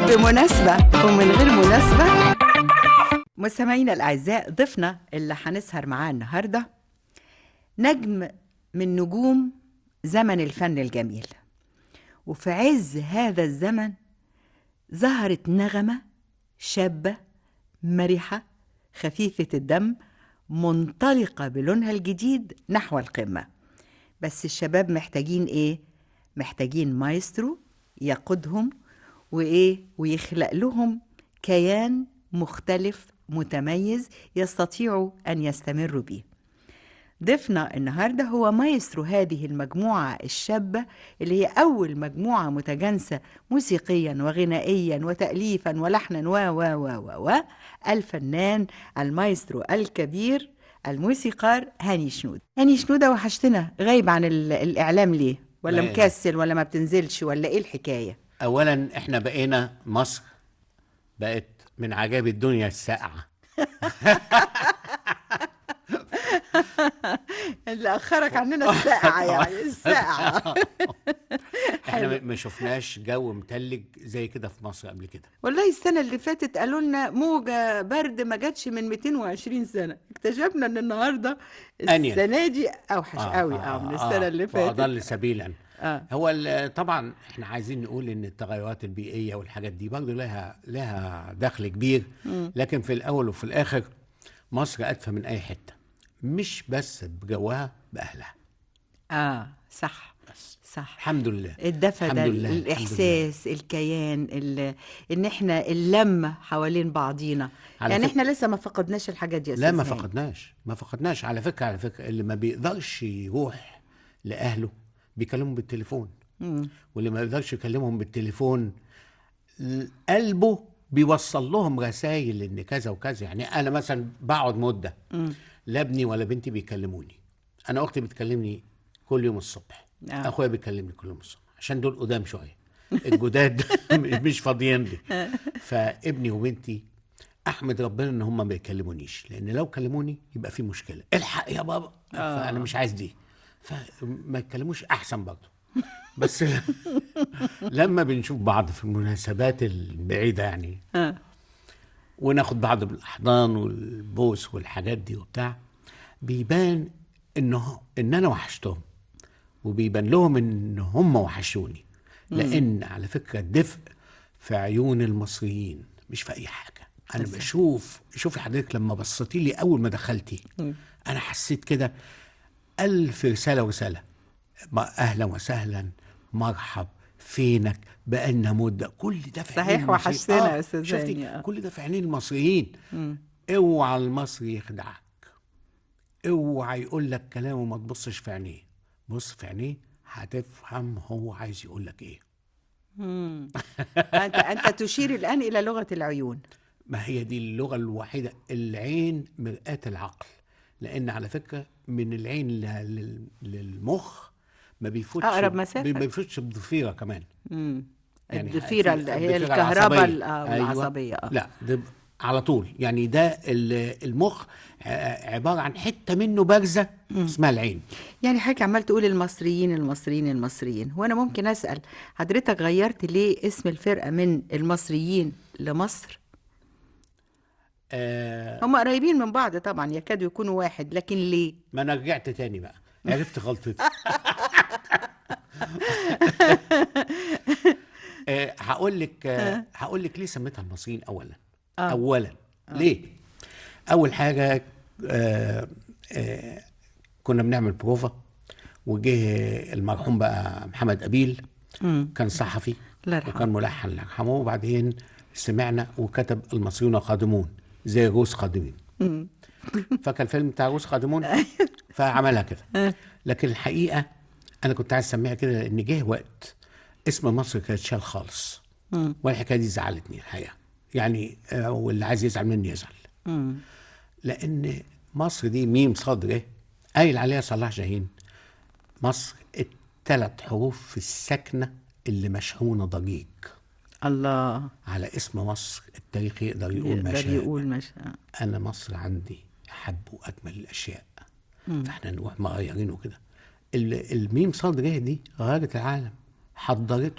بمناسبة ومن غير مناسبة مستمعينا الأعزاء ضيفنا اللي هنسهر معاه النهاردة نجم من نجوم زمن الفن الجميل وفي عز هذا الزمن ظهرت نغمة شابة مرحة خفيفة الدم منطلقة بلونها الجديد نحو القمة بس الشباب محتاجين ايه؟ محتاجين مايسترو يقودهم وايه؟ ويخلق لهم كيان مختلف متميز يستطيعوا ان يستمروا بيه. ضيفنا النهارده هو مايسترو هذه المجموعه الشابه اللي هي اول مجموعه متجانسه موسيقيا وغنائيا وتاليفا ولحنا و و و و و الفنان المايسترو الكبير الموسيقار هاني شنود هاني شنودة وحشتنا غايب عن ال- الإعلام ليه ولا لا. مكسل ولا ما بتنزلش ولا إيه الحكاية اولا احنا بقينا مصر بقت من عجائب الدنيا الساقعه اللي أخرك عننا الساعة يعني الساعة احنا ما- ما شفناش جو متلج زي كده في مصر قبل كده والله السنة اللي فاتت قالوا لنا موجة برد ما جاتش من 220 سنة اكتشفنا ان النهاردة أنيل. السنة دي أوحش قوي اه من السنة اللي فاتت واضل سبيلا آه. هو ال- طبعا احنا عايزين نقول ان التغيرات البيئيه والحاجات دي برضه لها لها دخل كبير لكن في الاول وفي الاخر مصر ادفى من اي حته مش بس بجوها باهلها اه صح بس صح الحمد لله الدفى الحمد ده لله، الحمد الاحساس الكيان ال- ان احنا اللمه حوالين بعضينا على يعني فك- احنا لسه ما فقدناش الحاجات دي يا لا أستاذ ما هاني. فقدناش ما فقدناش على فكره على فكره اللي ما بيقدرش يروح لاهله بيكلمهم بالتليفون مم. واللي ما يقدرش يكلمهم بالتليفون ل- قلبه بيوصل لهم رسائل ان كذا وكذا يعني انا مثلا بقعد مده لا ابني ولا بنتي بيكلموني انا اختي بتكلمني كل يوم الصبح آه. اخويا بيكلمني كل يوم الصبح عشان دول قدام شويه الجداد مش فاضيين لي فابني وبنتي احمد ربنا ان هم ما بيكلمونيش لان لو كلموني يبقى في مشكله الحق يا بابا فانا مش عايز دي فما يتكلموش احسن برضه بس لما بنشوف بعض في المناسبات البعيده يعني آه. وناخد بعض بالاحضان والبوس والحاجات دي وبتاع بيبان انه ان انا وحشتهم وبيبان لهم ان هم وحشوني لان على فكره الدفء في عيون المصريين مش في اي حاجه انا بشوف شوفي حضرتك لما بصيتي لي اول ما دخلتي انا حسيت كده الف رساله ورساله ما اهلا وسهلا مرحب فينك بقالنا مده كل ده في صحيح عينين المصريين. وحشتنا يا أستاذ شفتي هاني، آه. كل ده في عينين المصريين اوعى المصري يخدعك اوعى يقول لك كلام وما تبصش في عينيه بص في عينيه هتفهم هو عايز يقول لك ايه مم. انت انت تشير الان الى لغه العيون ما هي دي اللغه الوحيده العين مرآة العقل لان على فكره من العين ل- لل- للمخ ما بيفوتش أقرب مسافة. ما بيفوتش بضفيره كمان مم. يعني الضفيره في- اللي هي الضفيرة الكهرباء العصبية. ال- آه، أيوة. العصبيه آه. لا ده على طول يعني ده ال- المخ ع- عباره عن حته منه بارزه اسمها العين يعني حضرتك عمال تقول المصريين المصريين المصريين وانا ممكن اسال حضرتك غيرت ليه اسم الفرقه من المصريين لمصر آه هم قريبين من بعض طبعا يكادوا يكونوا واحد لكن ليه ما انا رجعت تاني بقى عرفت غلطتي آه هقول لك آه هقول لك ليه سميتها المصريين اولا آه. اولا ليه اول حاجه آه آه كنا بنعمل بروفا وجه المرحوم بقى محمد قبيل مم. كان صحفي الله يرحمه. وكان ملحن الله يرحمه وبعدين سمعنا وكتب المصريون قادمون زي روس قادمين فاكر الفيلم بتاع روس قادمون فعملها كده لكن الحقيقه انا كنت عايز اسميها كده لان جه وقت اسم مصر كان اتشال خالص والحكايه دي زعلتني الحقيقه يعني آه، واللي عايز يزعل مني يزعل مم. لان مصر دي ميم صاد ر قايل عليها صلاح جاهين مصر الثلاث حروف في السكنه اللي مشحونه ضجيج الله على اسم مصر التاريخ يقدر يقول ما يقدر شاء يقول مش انا مصر عندي احب واجمل الاشياء فاحنا نروح مغيرينه كده ال- الميم صاد ر دي غيرت العالم حضرته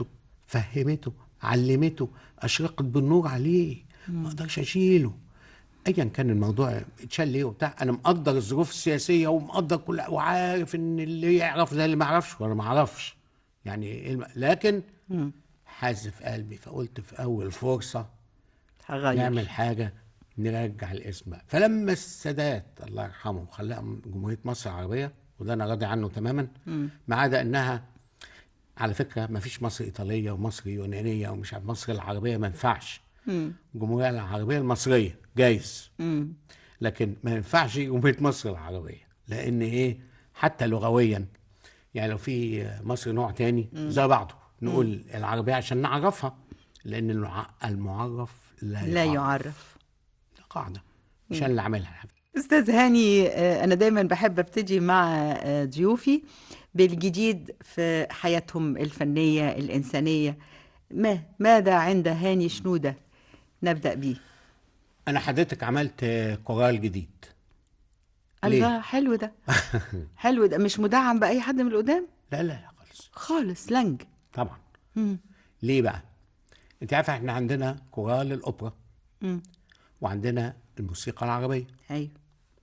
فهمته علمته اشرقت بالنور عليه ما اقدرش اشيله ايا كان الموضوع اتشال ليه وبتاع انا مقدر الظروف السياسيه ومقدر كل وعارف ان اللي يعرف زي اللي ما يعرفش وانا ما اعرفش يعني إيه الم... لكن حازف قلبي فقلت في اول فرصه هغير نعمل حاجه نرجع الاسم بقى فلما السادات الله يرحمه خلاها جمهوريه مصر العربيه وده انا راضي عنه تماما ما عدا انها على فكره ما فيش مصر ايطاليه ومصر يونانيه ومش عارف مصر العربيه ما ينفعش الجمهوريه العربيه المصريه جايز مم. لكن ما ينفعش جمهوريه مصر العربيه لان ايه حتى لغويا يعني لو في مصر نوع تاني زي بعضه نقول العربيه عشان نعرفها لان الع- المعرف لا, لا يعرف. يعرف ده قاعده مش انا اللي عاملها استاذ هاني آه، انا دايما بحب ابتدي مع آه، ضيوفي بالجديد في حياتهم الفنيه الانسانيه ما ماذا عند هاني شنوده نبدا بيه انا حضرتك عملت كورال جديد ليه؟ الله حلو ده حلو ده مش مدعم باي حد من القدام لا لا لا خالص خالص لنج طبعا مم. ليه بقى انت عارفه احنا عندنا كورال الاوبرا مم. وعندنا الموسيقى العربيه ايوه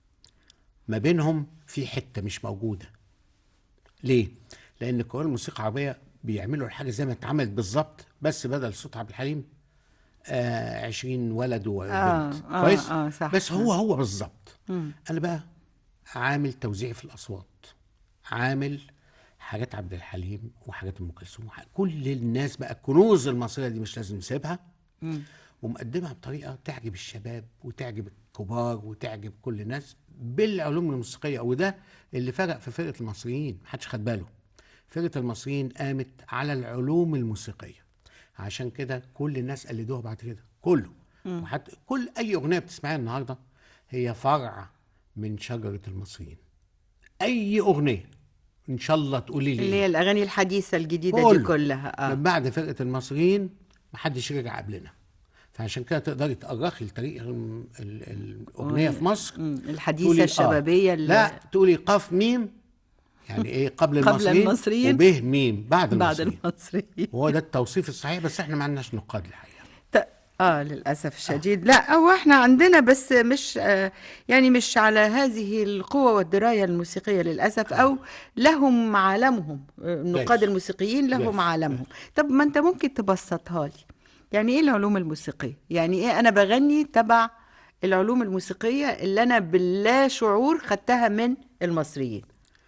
ما بينهم في حته مش موجوده ليه لان كورال الموسيقى العربيه بيعملوا الحاجه زي ما اتعملت بالظبط بس بدل صوت عبد الحليم آه 20 ولد وبنت آه، آه، كويس آه، صح. بس هو هو بالظبط مم. انا بقى عامل توزيع في الاصوات عامل حاجات عبد الحليم وحاجات ام كلثوم وح- كل الناس بقى الكنوز المصريه دي مش لازم نسيبها مم. ومقدمها بطريقه تعجب الشباب وتعجب الكبار وتعجب كل الناس بالعلوم الموسيقيه وده اللي فرق في فرقه المصريين محدش خد باله فرقه المصريين قامت على العلوم الموسيقيه عشان كده كل الناس قلدوها بعد كده كله وحتى كل اي اغنيه بتسمعيها النهارده هي فرع من شجره المصريين اي اغنيه ان شاء الله تقولي لي اللي إيه؟ هي الاغاني الحديثه الجديده دي كله. كلها اه من بعد فرقه المصريين محدش رجع قبلنا فعشان كده تقدري تأرخي الطريق ال- ال- الاغنيه في مصر مم. تقولي الحديثه آه. الشبابيه اللي لا تقولي قاف ميم يعني ايه قبل, قبل المصريين المصريين. وبه ميم بعد بعد المصريين المصريين وهو ده التوصيف الصحيح بس احنا ما عندناش نقاد الحقيقه ت- اه للاسف الشديد لا هو احنا عندنا بس مش آه يعني مش على هذه القوه والدرايه الموسيقيه للاسف او لهم عالمهم آه، النقاد جايز. الموسيقيين لهم جايز. عالمهم طب ما انت ممكن تبسطها لي يعني ايه العلوم الموسيقيه يعني ايه انا بغني تبع العلوم الموسيقيه اللي انا باللا شعور خدتها من المصريين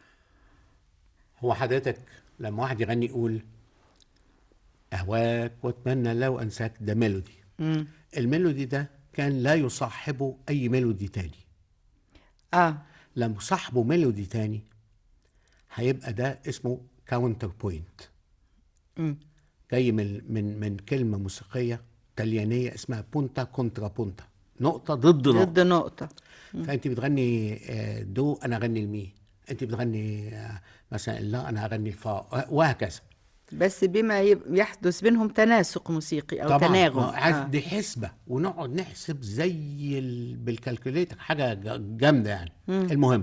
هو حضرتك لما واحد يغني يقول اهواك واتمنى لو انساك ده ميلودي مم. الميلودي ده كان لا يصاحبه اي ميلودي تاني اه لما صاحبه ميلودي تاني هيبقى ده اسمه كاونتر بوينت مم. جاي من من من كلمه موسيقيه طليانيه اسمها بونتا كونترا بونتا نقطه ضد نقطه ضد نقطه فانت بتغني آه، دو انا اغني المي انت بتغني آه، مثلا لا انا اغني الفا وهكذا بس بما يب- يحدث بينهم تناسق موسيقي او تناغم ما عايز- آه. دي حسبه ونقعد نحسب زي ال... بالكالكوليتر حاجه ج- جامده يعني المهم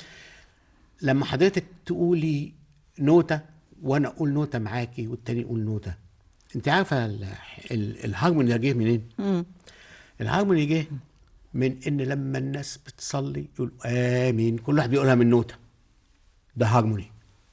لما حضرتك تقولي نوته وانا اقول نوته معاكي والتاني يقول نوته انت عارفه ال... ال... الهارموني ده جه منين؟ مم. الهارموني جه من ان لما الناس بتصلي يقولوا امين كل واحد بيقولها من نوته ده هارموني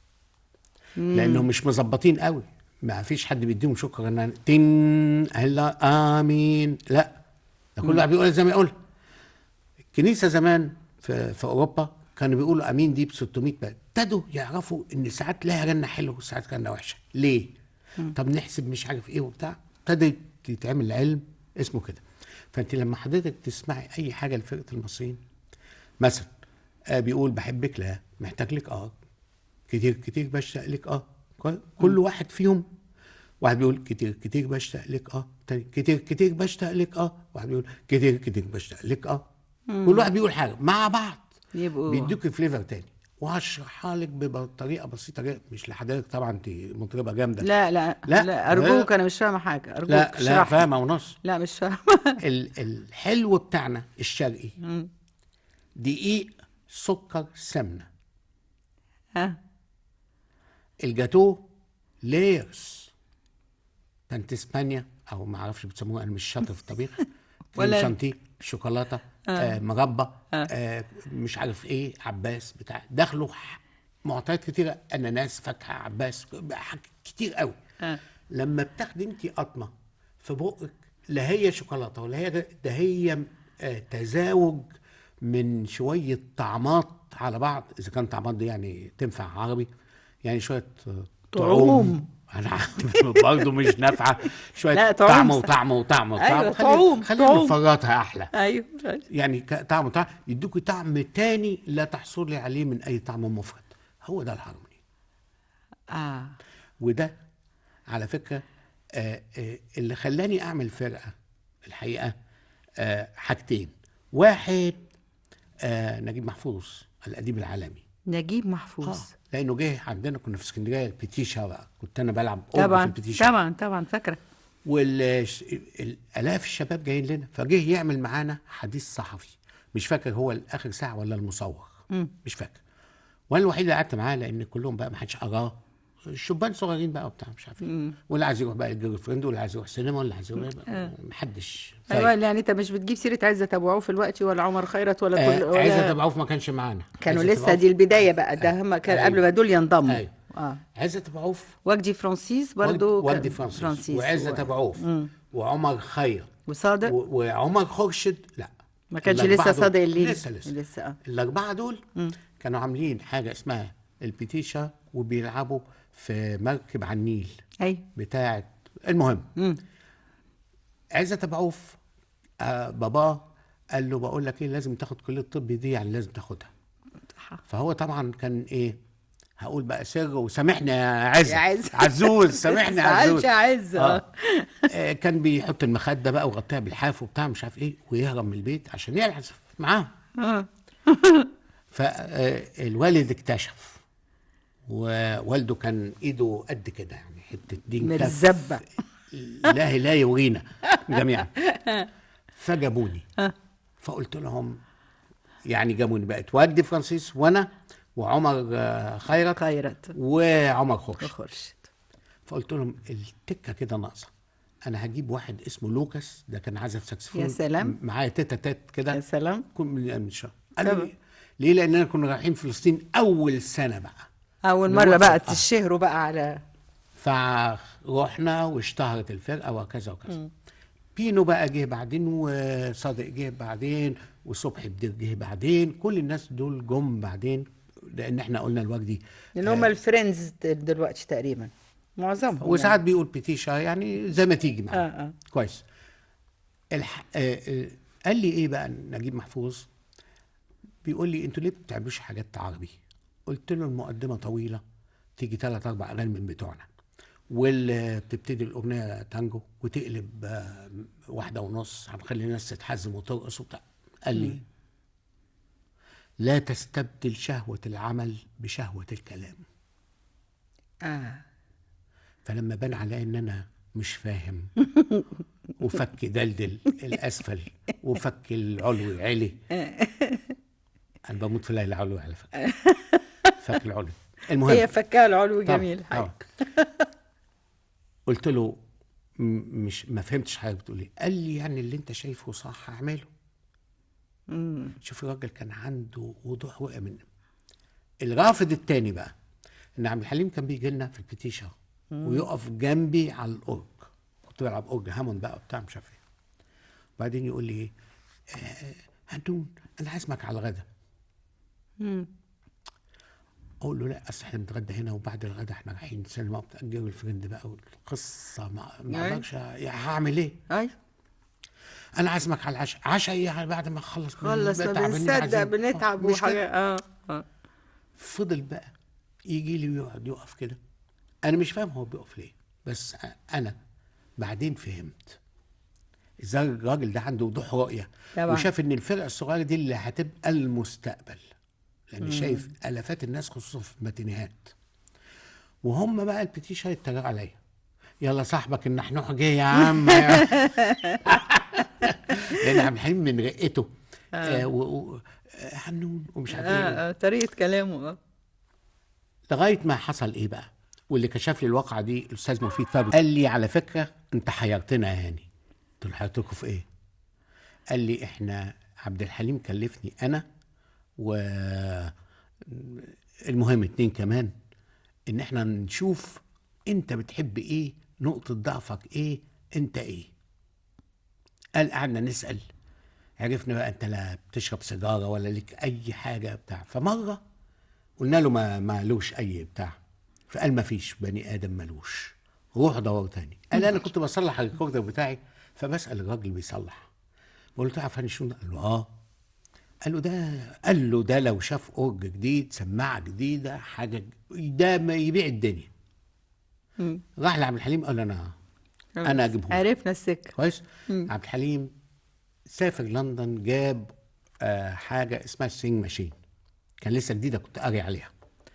لانهم مش مظبطين قوي ما فيش حد بيديهم شكر ان تن هلا امين لا ده كل واحد بيقول زي ما يقول الكنيسه زمان في, في اوروبا كانوا بيقولوا امين دي ب 600 بقى ابتدوا يعرفوا ان ساعات لها رنه حلوه وساعات رنه وحشه ليه؟ طب نحسب مش عارف ايه وبتاع ابتدى يتعمل علم اسمه كده فانت لما حضرتك تسمعي اي حاجه لفرقه المصريين مثلا آه بيقول بحبك لا محتاج لك اه كتير كتير بشتاق لك اه كويس؟ كل واحد فيهم واحد بيقول كتير كتير بشتاق لك اه تاني كتير كتير بشتاق لك اه واحد بيقول كتير كتير بشتاق لك اه كل واحد بيقول حاجه مع بعض يبقوا بيدوك فليفر تاني وهشرحها لك بطريقه بسيطه جدا مش لحضرتك طبعا انت مطربه جامده لا لا لا، لا, لا ارجوك لا. انا مش فاهمه حاجه ارجوك لا لا اشرح لي. فاهمه ونص لا مش فاهمه ال- الحلو بتاعنا الشرقي مم. دقيق سكر سمنه ها الجاتوه لايرز بانت اسبانيا او ما اعرفش بتسموها انا مش شاطر في الطبيخ ولا- ولا شانتيه شوكولاته آه. مربى آه. مش عارف ايه عباس بتاع دخلوا ح- معطيات كتيره اناناس فاكهه عباس حاجات كتير قوي آه. لما بتاخدي انت قطمه في بقك لا هي شوكولاته ولا هي ده ده هي آه، تزاوج من شويه طعمات على بعض اذا كان طعمات دي يعني تنفع عربي يعني شويه آه، طعوم. انا عارف برضه مش نافعه شويه لا، طعوم طعم صح. وطعم وطعم وطعم أيوة، خلينا- طعوم، خلينا طعوم. نفرطها احلى ايوه يعني ك- طعم وطعم يدوكي طعم تاني لا تحصلي عليه من اي طعم مفرد هو ده الهارموني اه وده على فكره آه آه اللي خلاني اعمل فرقه الحقيقه آه حاجتين واحد آه نجيب محفوظ الاديب العالمي نجيب اه محفوظ لانه جه عندنا كنا في اسكندريه البتيشا بقى كنت انا بلعب أوبا في طبعا البتيشا طبعا طبعا فاكره والالاف الشباب جايين لنا فجه يعمل معانا حديث صحفي مش فاكر هو الاخر ساعه ولا المصور مش فاكر وانا الوحيد اللي قعدت معاه لان كلهم بقى ما حدش قراه الشبان صغيرين بقى وبتاع مش عارف ايه واللي عايز يروح بقى الجيرل فريند واللي عايز يروح سينما واللي عايز يروح ما حدش ايوه يعني انت مش بتجيب سيره عزت ابو عوف الوقت ولا عمر خيرت ولا كل آه ولا عزت ابو عوف ما كانش معانا كانوا عزت أبو لسه عوف- دي البدايه بقى ده هم كان أيوة. قبل ما دول ينضموا أيوة. اه عزت ابو عوف وجدي فرانسيس برضو وجدي كان- فرانسيس, فرانسيس وعزت و- ابو عوف وعمر خير وصادق و- وعمر خورشيد لا ما كانش الأربعة لسه دول- صادق الليلي لسه لسه لسه اه الأربعة دول كانوا عاملين حاجة اسمها البتيشا وبيلعبوا في مركب على النيل ايوه بتاعة المهم مم. عزت أبو عوف آه باباه قال له بقول لك ايه لازم تاخد كلية الطب دي يعني لازم تاخدها فهو طبعا كان ايه هقول بقى سر وسامحني يا عز يا عز. عزوز سامحني يا عزوز زعلش يا عز آه. آه، كان بيحط المخده بقى ويغطيها بالحاف وبتاع مش عارف ايه ويهرب من البيت عشان يلعب معاهم آه. فالوالد اكتشف ووالده كان ايده قد كده يعني حته دين كف. مرزبة. الله لا يورينا جميعا فجابوني فقلت لهم يعني جابوني بقت والدي فرانسيس وانا وعمر آه، خيرت خيرت وعمر خورش خرشد فقلت لهم التكه كده ناقصه انا هجيب واحد اسمه لوكاس ده كان عازف ساكسفون يا سلام. معايا تيتا تات كده يا سلام كل من من شهر قال طبعا. لي ليه لاننا كنا رايحين فلسطين اول سنه بقى اول من مره وقت- بقى آه. تشهروا بقى على فروحنا واشتهرت الفرقه وكذا وكذا بينو بقى جه بعدين وصادق جه بعدين وصبحي بدير جه بعدين كل الناس دول جم بعدين لان احنا قلنا الوجدي لان هم الفريندز دلوقتي تقريبا معظمهم وساعات بيقول بتيشا يعني زي ما تيجي معاه اه اه كويس الح... آه آه قال لي ايه بقى نجيب محفوظ بيقول لي انتوا ليه ما بتعملوش حاجات عربي قلت له المقدمه طويله تيجي ثلاث اربع اغاني من بتوعنا واللي بتبتدي الاغنيه تانجو وتقلب آه، واحده ونص هنخلي الناس تتحزم وترقص وبتاع قال لي لا تستبدل شهوه العمل بشهوه الكلام اه فلما بان عليا ان انا مش فاهم وفك دلدل الاسفل وفك العلوي علي انا بموت في ليلى علوي على فكره فك العلوي المهم هي فكها العلوي طبعاً، جميل حاجة. طبعاً. قلت له م- مش ما فهمتش حاجه بتقول ايه قال لي يعني اللي انت شايفه صح اعمله شوف الراجل كان عنده وضوح رؤيه من الرافض التاني بقى ان عبد الحليم كان بيجي لنا في البتيشا ويقف جنبي على الاورج كنت بلعب اورج هامون بقى وبتاع مش عارف ايه وبعدين يقول لي ايه آه، هندون انا عازمك على الغدا اقول له لا اصل احنا بنتغدى هنا وبعد الغدا احنا رايحين سينما وبتاجر الفريند بقى والقصه ما ما أيوة. اقدرش يا هعمل ايه ايوه انا عازمك على العشاء عشاء ايه يعني بعد ما اخلص من خلص ما تعبانين بنصدق عايزين- بنتعب آه، مش وحاجه كده. اه اه فضل بقى يجي لي ويقعد يقف كده انا مش فاهم هو بيقف ليه بس انا بعدين فهمت ازاي الراجل ده عنده وضوح رؤيه طبعا. وشاف ان الفرقه الصغيره دي اللي هتبقى المستقبل لان شايف الافات الناس خصوصا في الماتينيهات وهم بقى البتيشة يتريقوا عليا يلا صاحبك النحنوح جه يا عم لان عبد الحليم من رقته آه و... و... آه، حنون ومش عارف ايه اه, آه. طريقه كلامه اه لغايه ما حصل ايه بقى واللي كشف لي الواقعه دي الاستاذ مفيد فابري قال لي على فكره انت حيرتنا يا هاني قلت له حيرتكم في ايه قال لي احنا عبد الحليم كلفني انا و المهم اتنين كمان ان احنا نشوف انت بتحب ايه نقطة ضعفك ايه انت ايه قال قعدنا نسأل عرفنا بقى انت لا بتشرب سيجارة ولا ليك اي حاجة بتاع فمرة قلنا له ما مالوش اي بتاع فقال ما فيش بني ادم مالوش روح دور تاني قال انا كنت بصلح الريكوردر بتاعي فبسأل الراجل بيصلح بقول له تعرف هاني شنو ده؟ قال له اه قال له ده قال له ده لو شاف اورج جديد سماعه جديده حاجه ده ما يبيع الدنيا راح لعبد الحليم قال انا انا اجيبه لك. عرفنا السكه كويس عبد الحليم سافر لندن جاب آه حاجه اسمها سينج ماشين كان لسه جديده كنت قاري عليها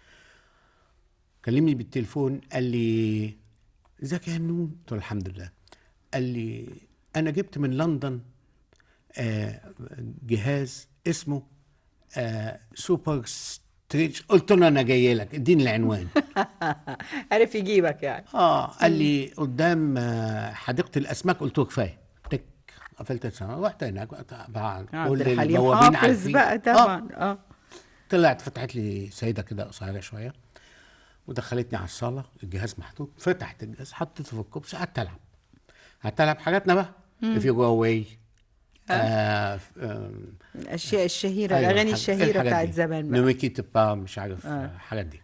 كلمني بالتليفون قال لي ازيك يا هنون قلت له الحمد لله قال لي انا جبت من لندن آه جهاز اسمه آه سوبر ستريتش قلت له انا جاي لك اديني العنوان عرف يجيبك يعني اه قال لي قدام آه، حديقه الاسماك قلت له كفايه تك قفلت السماء رحت هناك طبعا عبد كل الحليم البوابين حافظ عارفين. بقى آه. طبعا اه طلعت فتحت لي سيده كده قصيره شويه ودخلتني على الصاله الجهاز محطوط فتحت الجهاز حطيته في الكوبس قعدت العب قعدت العب حاجاتنا بقى if you go away آه. آه الاشياء الشهيره أيوة، الاغاني الحاج- الشهيره الحاجات بتاعت دي. زمان بقى نوميكي تبا مش عارف آه. آه. الحاجات دي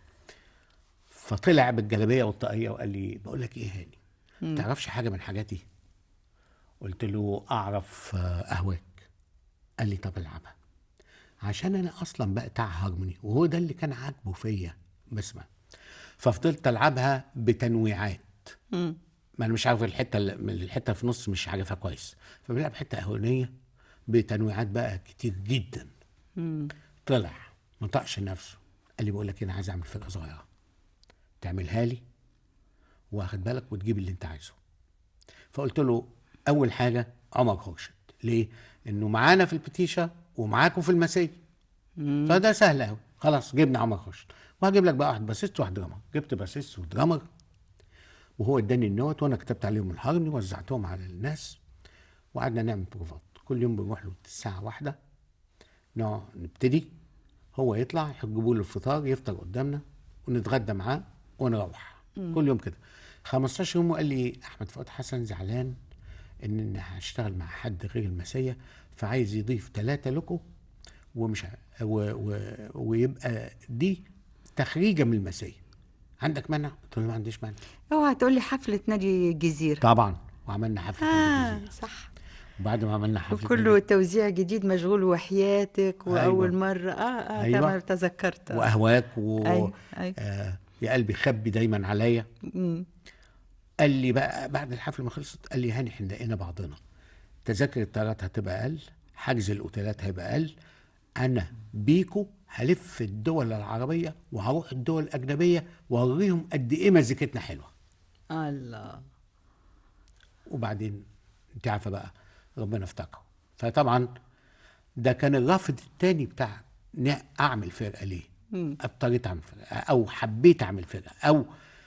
فطلع بالجلابيه والطاقيه وقال لي بقول لك ايه هاني ما تعرفش حاجه من حاجاتي قلت له اعرف آه، اهواك قال لي طب العبها عشان انا اصلا بقطع هارموني وهو ده اللي كان عاجبه فيا بسمع ففضلت العبها بتنويعات مم. ما انا مش عارف الحته اللي- من الحته في النص مش عارفها كويس فبلعب حته اهونيه بتنويعات بقى كتير جدا مم. طلع ما طقش نفسه قال لي بقول لك إيه، انا عايز اعمل فرقه صغيره تعملها لي واخد بالك وتجيب اللي انت عايزه فقلت له اول حاجه عمر خورشيد ليه انه معانا في البتيشه ومعاكم في المسيه فده سهل قوي خلاص جبنا عمر خورشيد وهجيب لك بقى واحد باسيست وواحد درامر جبت باسيست ودرامر وهو اداني النوت وانا كتبت عليهم الهارموني وزعتهم على الناس وقعدنا نعمل بروفات كل يوم بنروح له الساعه واحدة نقعد نبتدي هو يطلع يجيبوا له الفطار يفطر قدامنا ونتغدى معاه ونروح كل يوم كده 15 يوم وقال لي احمد فؤاد حسن زعلان ان انا هشتغل مع حد غير المسيه فعايز يضيف ثلاثه لكم ومش ع- و و ويبقى دي تخريجه من المسيه عندك مانع؟ قلت له ما عنديش مانع اوعى تقول لي حفله نادي الجزيره طبعا وعملنا حفله اه الجزيرة. صح وبعد ما عملنا حفله وكله توزيع جديد مشغول وحياتك واول أيوة. مره اه اه أيوة. تمام تذكرت آه. واهواك و أيوة، أيوة. آه يا قلبي خبي دايما عليا مم. قال لي بقى بعد الحفله ما خلصت قال لي هاني احنا لقينا بعضنا تذاكر الطيارات هتبقى اقل حجز الاوتيلات هيبقى اقل انا بيكو هلف الدول العربيه وهروح الدول الاجنبيه واوريهم قد ايه مزيكتنا حلوه الله وبعدين انت عارفه بقى ربنا افتكره فطبعا ده كان الرافد التاني بتاع إني اعمل فرقه ليه اضطريت اعمل فرقه او حبيت اعمل فرقه او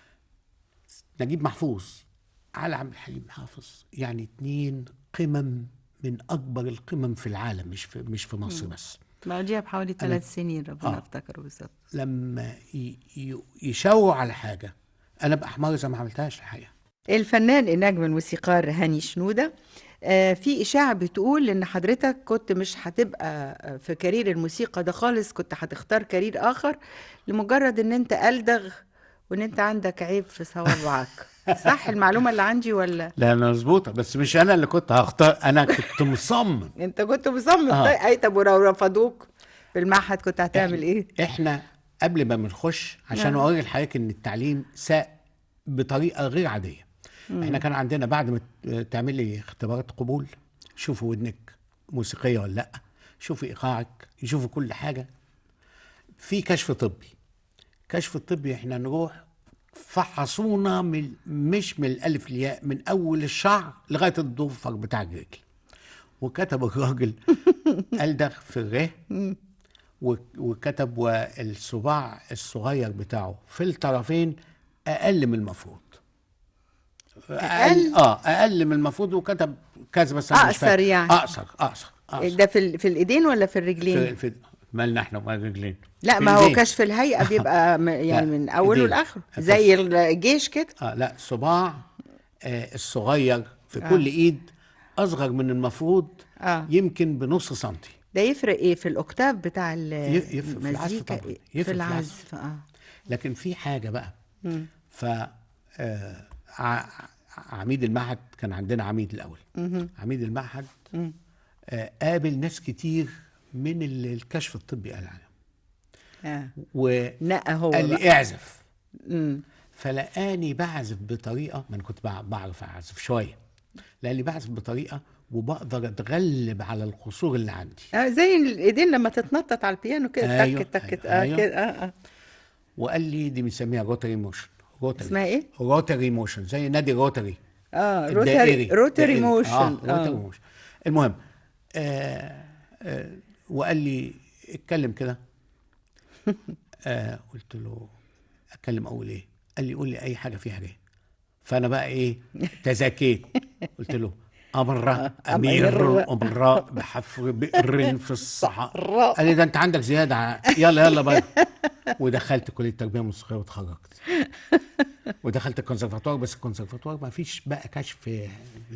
نجيب محفوظ على عبد الحليم حافظ يعني اتنين قمم من اكبر القمم في العالم مش في مش في مصر بس بعديها بحوالي ثلاث سنين ربنا آه. افتكره بالظبط لما ي- ي- يشاوروا على حاجه انا باحمر اذا ما عملتهاش الحقيقه الفنان النجم الموسيقار هاني شنودة آه، في إشاعة بتقول إن حضرتك كنت مش هتبقى آه، في كارير الموسيقى ده خالص كنت هتختار كارير آخر لمجرد إن أنت ألدغ وإن أنت عندك عيب في صوابعك صح المعلومة اللي عندي ولا لا انا مظبوطه بس مش انا اللي كنت هختار انا كنت مصمم أنت كنت مصمم آه. طيب أي طب ولو رفضوك في المعهد كنت هتعمل إيه؟ احنا قبل ما بنخش عشان نعم. اوري لحضرتك ان التعليم ساء بطريقه غير عاديه احنا كان عندنا بعد ما ت- تعملي اختبارات قبول شوفوا ودنك موسيقيه ولا لا شوفوا ايقاعك يشوفوا كل حاجه في كشف طبي كشف الطبي احنا نروح فحصونا من مش من الالف للياء من اول الشعر لغايه الضفر بتاع الرجل وكتب الراجل ألدغ في الره و- وكتب والصباع الصغير بتاعه في الطرفين اقل من المفروض أقل؟ اه اقل من المفروض وكتب كذا بس أنا مش أقصر فاكر. يعني. اقصر اقصر اقصر ده في ال- في الايدين ولا في الرجلين في, في مالنا احنا ومال الرجلين لا في ما هو الإيدين. كشف الهيئه بيبقى م- يعني من اوله إيدين. لاخره بس. زي الجيش كده اه لا صباع آه الصغير في آه. كل ايد اصغر من المفروض آه. يمكن بنص سنتي ده يفرق ايه في الاوكتاف بتاع ال- ي- يفرق في العزف المزيكا طبعاً. إيه؟ يفرق في في العزف. العزف اه لكن في حاجه بقى ف آه ع- عميد المعهد كان عندنا عميد الاول عميد المعهد آه قابل ناس كتير من ال- الكشف الطبي قال عليهم اه وقال نقى هو بقى. لي اعزف مم. فلقاني بعزف بطريقه ما انا كنت بع- بعرف اعزف شويه لاني بعزف بطريقه وبقدر اتغلب على القصور اللي عندي اه زي الايدين لما تتنطط على البيانو كده أيوة، تك تك أيوة، اه أيوة. كده اه اه وقال لي دي بنسميها روتري موشن روتري اسمها ايه؟ روتري موشن زي نادي روتري اه الدائري. روتري روتري دائري. موشن اه روتري اه موشن المهم آه آه وقال لي اتكلم كده آه قلت له اتكلم اقول ايه قال لي قول لي اي حاجه فيها ري فانا بقى ايه تزكيت قلت له امر امير امراء بحفر بئر في الصحراء قال لي ده انت عندك زياده ع- يلا يلا بقى ودخلت كليه التربيه الموسيقيه واتخرجت ودخلت الكونسرفاتوار بس الكونسرفاتوار ما فيش بقى كشف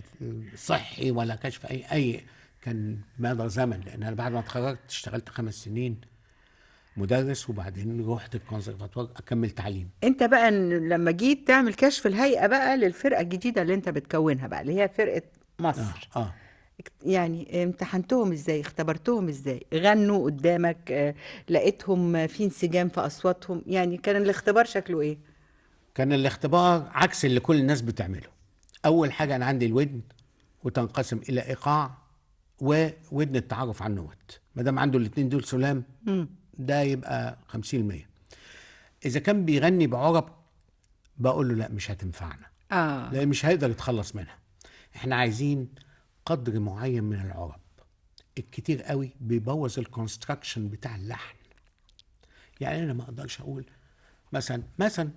صحي ولا كشف اي اي كان مدى زمن لان انا بعد ما اتخرجت اشتغلت خمس سنين مدرس وبعدين رحت الكونسرفاتوار اكمل تعليم انت بقى ن- لما جيت تعمل كشف الهيئه بقى للفرقه الجديده اللي انت بتكونها بقى اللي هي فرقه مصر اه, آه. يعني امتحنتهم ازاي اختبرتهم ازاي غنوا قدامك آه، لقيتهم في انسجام في اصواتهم يعني كان الاختبار شكله ايه كان الاختبار عكس اللي كل الناس بتعمله اول حاجه انا عندي الودن وتنقسم الى ايقاع وودن التعرف على النوت ما دام عنده الاثنين دول سلام ده يبقى 50% اذا كان بيغني بعرب بقول له لا مش هتنفعنا اه لان مش هيقدر يتخلص منها احنا عايزين قدر معين من العرب الكتير قوي بيبوظ الكونستراكشن بتاع اللحن يعني انا ما اقدرش اقول مثلا مثلا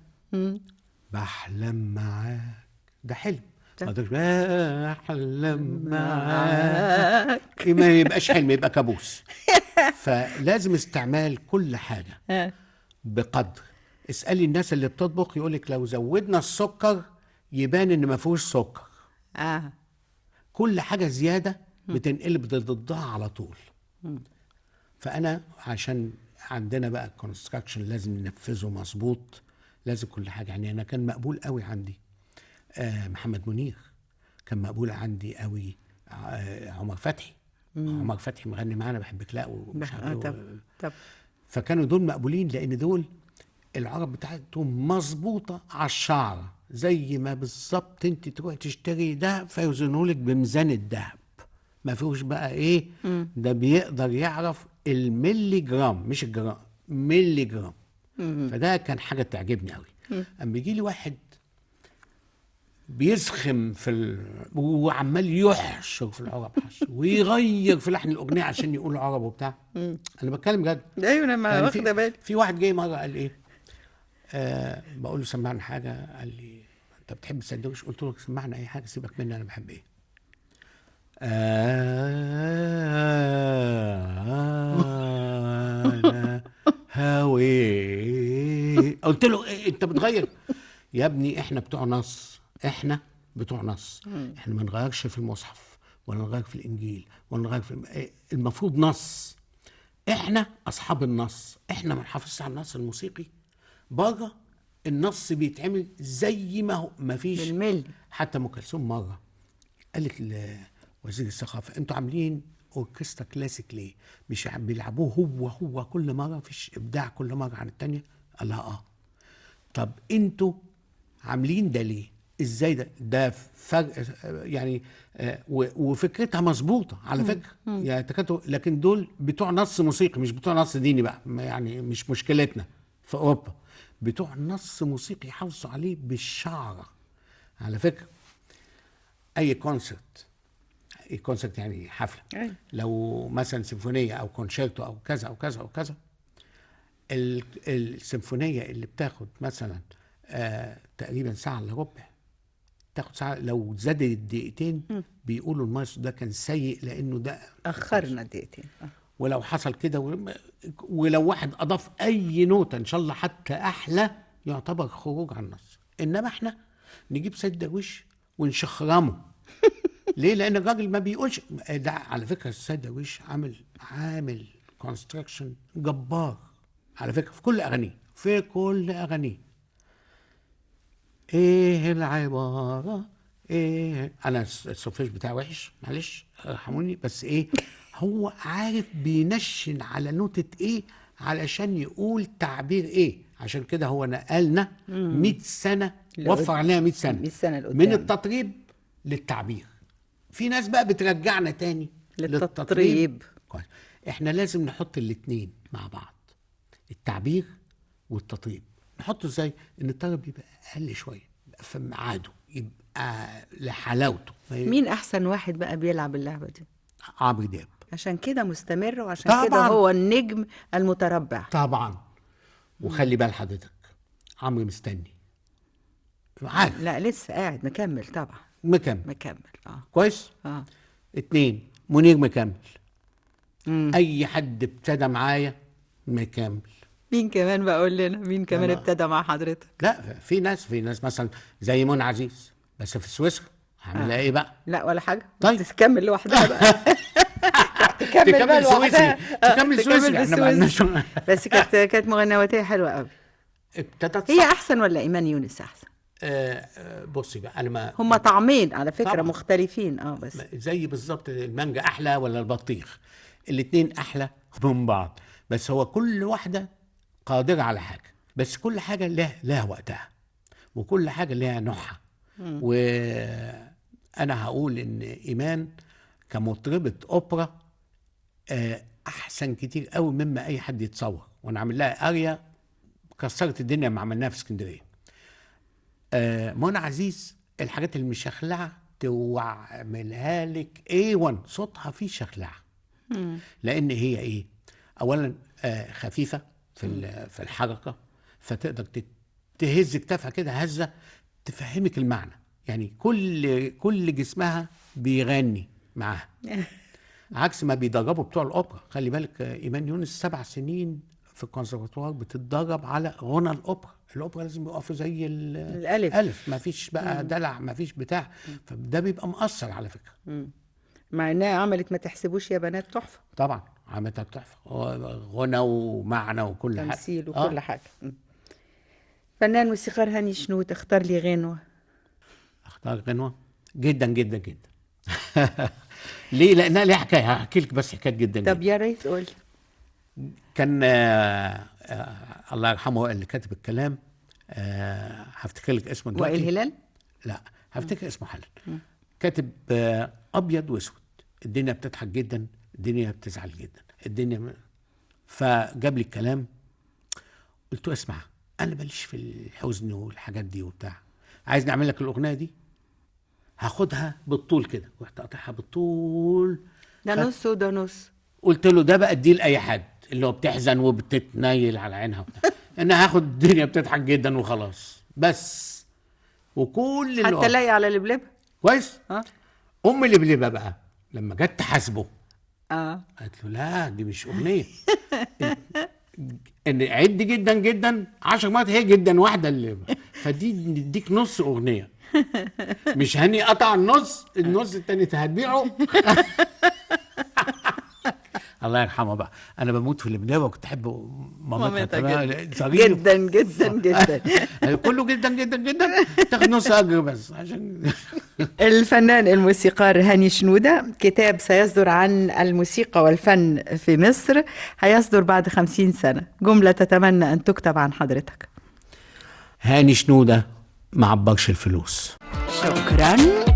بحلم معاك ده حلم ما اقدرش بحلم معاك ما يبقاش حلم يبقى كابوس فلازم استعمال كل حاجه آه. بقدر اسالي الناس اللي بتطبخ يقولك لو زودنا السكر يبان ان ما فيهوش سكر اه كل حاجه زياده بتنقلب ضدها على طول فانا عشان عندنا بقى كونستراكشن لازم ننفذه مظبوط لازم كل حاجه يعني انا كان مقبول قوي عندي آه محمد منير كان مقبول عندي قوي آه عمر فتحي عمر فتحي مغني معانا بحبك لا ومش عارف آه إيه طب و- طب فكانوا دول مقبولين لان دول العرب بتاعتهم مظبوطه على الشعر زي ما بالظبط انت تروح تشتري ده فيوزنوا لك بميزان الذهب ما فيهوش بقى ايه ده بيقدر يعرف الملي جرام مش الجرام ملي جرام فده كان حاجه تعجبني قوي اما بيجي لي واحد بيسخم في ال... وعمال يحشر في العرب حشر ويغير في لحن الاغنيه عشان يقول عرب وبتاع انا بتكلم جد ايوه انا ما يعني واخده في, بالي في واحد جاي مره قال ايه آه بقول له سمعنا حاجه قال لي انت بتحب السندوتش قلت له سمعنا اي حاجه سيبك مني انا بحب ايه انا هوي قلت له إيه انت بتغير يا ابني احنا بتوع نص احنا بتوع نص احنا ما نغيرش في المصحف ولا نغير في الانجيل ولا نغير في إيه، المفروض نص احنا اصحاب النص احنا ما نحافظش على النص الموسيقي بره النص بيتعمل زي ما هو ما فيش بالملي حتى ام كلثوم مره قالت لوزير الثقافه انتوا عاملين اوركسترا كلاسيك ليه؟ مش عم بيلعبوه هو هو كل مره مفيش ابداع كل مره عن التانيه؟ قال لها اه طب انتوا عاملين ده ليه؟ ازاي ده؟ ده فرق آه، يعني آه، و- وفكرتها مظبوطه على فكره يعني تكاتو لكن دول بتوع نص موسيقي مش بتوع نص ديني بقى ما يعني مش مشكلتنا في اوروبا بتوع نص موسيقي يحافظوا عليه بالشعره على فكره اي كونسرت اي كونسرت يعني حفله أيوة. لو مثلا سيمفونيه او كونشيرتو او كذا او كذا او كذا ال- السيمفونيه اللي بتاخد مثلا آه تقريبا ساعه الا ربع تاخد ساعه لو زادت دقيقتين بيقولوا المايسترو ده كان سيء لانه ده اخرنا دقيقتين آه. ولو حصل كده ول- ولو واحد اضاف اي نوتة ان شاء الله حتى احلى يعتبر خروج عن النص انما احنا نجيب سيد درويش ونشخرمه ليه لان الراجل ما بيقولش ده على فكره السيد درويش عامل عامل كونستراكشن جبار على فكره في كل اغانيه في كل اغانيه ايه العباره ايه انا الس- السولفيج بتاعي وحش معلش ارحموني بس ايه هو عارف بينشن على نوتة ايه علشان يقول تعبير ايه عشان كده هو نقلنا 100 سنه وفر علينا 100 سنه 100 سنة لقدام. من التطريب للتعبير في ناس بقى بترجعنا تاني للتطريب. كويس احنا لازم نحط الاتنين مع بعض التعبير والتطريب نحطه ازاي ان الطرب يبقى اقل شويه يبقى في ميعاده يبقى لحلاوته ما ي- مين احسن واحد بقى بيلعب اللعبه دي عمرو دياب عشان كده مستمر وعشان طبعاً. كده هو النجم المتربع طبعا وخلي بال حضرتك عمرو مستني عارف لا لسه قاعد مكمل طبعا مكمل مكمل اه كويس اه اتنين منير مكمل مم. اي حد ابتدى معايا مكمل مين كمان بقول لنا مين كمان أنا- ابتدى مع حضرتك لا في ناس في ناس مثلا زي منى عزيز بس في سويسرا هعملها ايه بقى لا ولا حاجه طيب. تكمل لوحدها بقى تكمل بقى تكمل لوحدها سويسري آه، تكمل سويسري احنا ما بالسويسري. عندناش بس كانت كانت مغنواتيه حلوه قوي ابتدت هي صح. احسن ولا ايمان يونس احسن آه، آه، بصي بقى انا ما هما طعمين على فكره طبعاً. مختلفين اه بس زي بالظبط المانجا احلى ولا البطيخ الاتنين احلى من بعض بس هو كل واحده قادره على حاجه بس كل حاجه لها لها وقتها وكل حاجه لها نوعها وانا هقول ان ايمان كمطربه اوبرا آه، احسن كتير قوي مما اي حد يتصور وانا عامل لها اريا كسرت الدنيا ما عملناها في اسكندريه آه، منى عزيز الحاجات المشخلعه تعملها لك ايه 1 صوتها فيه شخلعه لان هي ايه اولا آه، خفيفه في ال- في الحركه فتقدر تت- تهز كتافها كده هزه تفهمك المعنى يعني كل كل جسمها بيغني معاها عكس ما بيدربوا بتوع الاوبرا خلي بالك آه، ايمان يونس سبع سنين في الكونسرفتوار بتتدرب على غنى الاوبرا الاوبرا لازم يقفوا زي ال- الألف. الف ما فيش بقى دلع ما فيش بتاع فده بيبقى مؤثر على فكره مع انها عملت ما تحسبوش يا بنات تحفه طبعا عملتها تحفه غنى ومعنى وكل حاجه تمثيل آه. وكل حاجه مم. فنان موسيقار هاني شنود اختار لي غنوه اختار غنوه جدا جدا جدا ليه لانها ليها حكايه هحكي لك بس حكايه جدا, جدا. طب يا ريت قول كان آه آه الله يرحمه اللي كاتب الكلام آه هفتكر لك اسمه دلوقتي وائل هلال لا هفتكر اسمه حالا كاتب آه ابيض واسود الدنيا بتضحك جدا الدنيا بتزعل جدا الدنيا م... فجاب لي الكلام قلت له اسمع انا ماليش في الحزن والحاجات دي وبتاع عايز نعمل لك الاغنيه دي هاخدها بالطول كده رحت قاطعها بالطول ده خد- نص وده نص قلت له ده بقى اديه لاي حد اللي هو بتحزن وبتتنيل على عينها وبتاع انا هاخد الدنيا بتضحك جدا وخلاص بس وكل اللي حتى لاقي على البلب كويس اه ام اللي بليبه بقى لما جت تحاسبه اه قالت له لا دي مش اغنيه ان عد جدا جدا 10 مرات هي جدا واحده اللي فدي نديك نص اغنيه مش هني قطع النص النص التاني هتبيعه الله يرحمه بقى انا بموت في البدايه وكنت احب مامتها مامتها تمام، جدا ظريف. جدا جدا جدا كله جدا جدا جدا تاخد نص اجر بس عشان الفنان الموسيقار هاني شنودة كتاب سيصدر عن الموسيقى والفن في مصر هيصدر بعد خمسين سنة جملة تتمنى أن تكتب عن حضرتك هاني شنوده ما عبرش الفلوس شكرا